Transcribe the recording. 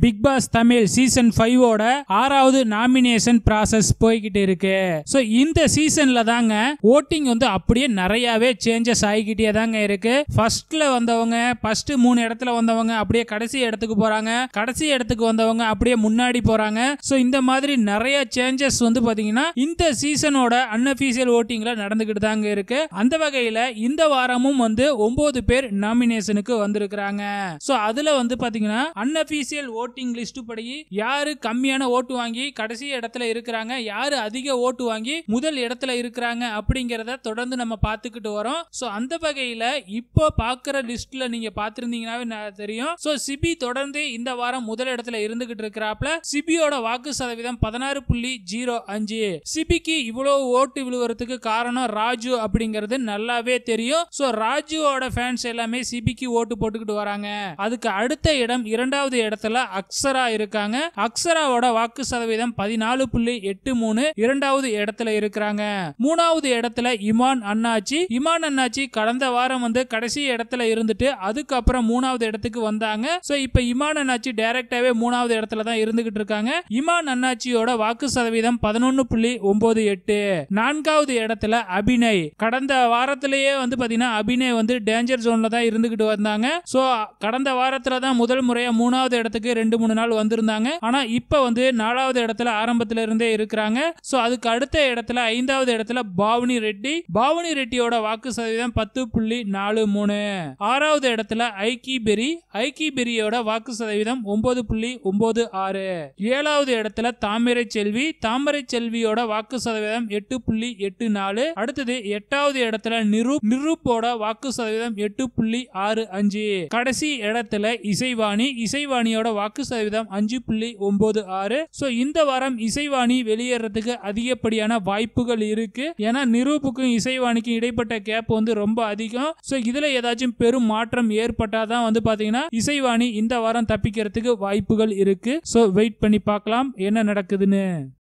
big Boss Tamil season ஃபைவோட ஆறாவது nomination process போய்கிட்டு இருக்கு ஸோ இந்த சீசன்ல தாங்க ஓட்டிங் வந்து அப்படியே நிறையவே சேஞ்சஸ் ஆகிக்கிட்டே தாங்க இருக்கு ஃபர்ஸ்ட்ல வந்தவங்க ஃபர்ஸ்ட் மூணு இடத்துல வந்தவங்க அப்படியே கடைசி இடத்துக்கு போறாங்க கடைசி இடத்துக்கு வந்தவங்க அப்படியே முன்னாடி போறாங்க ஸோ இந்த மாதிரி நிறைய சேஞ்சஸ் வந்து பாத்தீங்கன்னா இந்த சீசனோட அன்அஃபீஷியல் ஓட்டிங்ல நடந்துகிட்டு தாங்க இருக்கு அந்த வகையில இந்த வாரமும் வந்து ஒன்பது பேர் நாமினேஷனுக்கு வந்திருக்கிறாங்க ஸோ அதுல வந்து பாத்தீங்கன்னா அன்அஃபீஷியல் ஓட்டிங் லிஸ்ட் படி யாரு கம்மியான ஓட்டு வாங்கி கடைசி இடத்துல இருக்கிறாங்க யாரு அதிக ஓட்டு வாங்கி முதல் இடத்துல இருக்கிறாங்க அப்படிங்கறத தொடர்ந்து நம்ம பார்த்துக்கிட்டு வரோம் ஸோ அந்த வகையில இப்போ பார்க்குற லிஸ்ட்ல நீங்க பார்த்திருந்தீங்கன்னாவே ந- தெரியும் ஸோ சிபி தொடர்ந்து இந்த வாரம் முதல் இடத்துல இருந்துகிட்டு இருக்கிறாப்ல சிபியோட வாக்கு சதவீதம் பதினாறு புள்ளி ஜீரோ அஞ்சு சிபிக்கு இவ்வளவு ஓட்டு விழுவறதுக்கு காரணம் ராஜு அப்படிங்கிறது நல்லாவே தெரியும் ஸோ ராஜுவோட ஃபேன்ஸ் எல்லாமே சிபிக்கு ஓட்டு போட்டுக்கிட்டு வராங்க அதுக்கு அடுத்த இடம் இரண்டாவது இடத்துல அக்ஸரா இருக்காங்க அக்ஸராவோட வாக்கு சதவீதம் பதினாலு புள்ளி எட்டு மூணு இரண்டாவது இடத்துல இருக்கிறாங்க மூணாவது இடத்துல இமான் அண்ணாச்சி இமான் அண்ணாச்சி கடந்த வாரம் வந்து கடைசி இடத்துல இருந்துட்டு அதுக்கப்புறம் மூணாவது இடத்துக்கு வந்தாங்க சோ இப்ப இமான் அண்ணாச்சி டைரக்டாவே மூணாவது இடத்துல தான் இருந்துகிட்டு இருக்காங்க இமான் அண்ணாச்சியோட வாக்கு சதவீதம் பதினொன்னு புள்ளி ஒன்பது எட்டு நான்காவது இடத்துல அபிநய் கடந்த வாரத்திலேயே வந்து பாத்தீங்கன்னா அபிநய் வந்து டேஞ்சர் ஜோன்ல தான் இருந்துகிட்டு வந்தாங்க சோ கடந்த வாரத்துல தான் முதல் முறையா மூணாவது இடத்துக்கு ரெண்டு மூணு நாள் வந்திருந்தாங்க ஆனா இப்ப வந்து நாலாவது இடத்துல ஆரம்பத்துல இருந்தே இருக்கிறாங்க சோ அதுக்கு அடுத்த இடத்துல ஐந்தாவது இடத்துல பாவனி ரெட்டி பாவனி ரெட்டியோட வாக்கு சதவீதம் பத்து புள்ளி நாலு மூணு ஆறாவது இடத்துல ஐக்கி பெரி ஐக்கி பெரியோட வாக்கு சதவீதம் ஒன்பது புள்ளி ஒன்பது ஆறு ஏழாவது இடத்துல தாமரை செல்வி தாமரை செல்வியோட வாக்கு சதவீதம் எட்டு புள்ளி எட்டு நாலு அடுத்தது எட்டாவது இடத்துல நிரூப் நிரூப்போட வாக்கு சதவீதம் எட்டு புள்ளி ஆறு அஞ்சு கடைசி இடத்துல இசைவாணி இசைவாணியோட வாக்கு சதவீதம் அஞ்சு புள்ளி ஒன்பது ஆறு சோ இந்த வாரம் இசைவாணி வெளியேறதுக்கு அதிகப்படியான வாய்ப்புகள் இருக்கு ஏன்னா நிரூப்புக்கும் இசைவாணிக்கும் இடைப்பட்ட கேப் வந்து ரொம்ப அதிகம் சோ இதுல ஏதாச்சும் பெரும் மாற்றம் ஏற்பட்டாதான் வந்து பாத்தீங்கன்னா இசைவாணி இந்த வாரம் தப்பிக்கிறதுக்கு வாய்ப்புகள் இருக்கு சோ வெயிட் பண்ணி பார்க்கலாம் என்ன நடக்குதுன்னு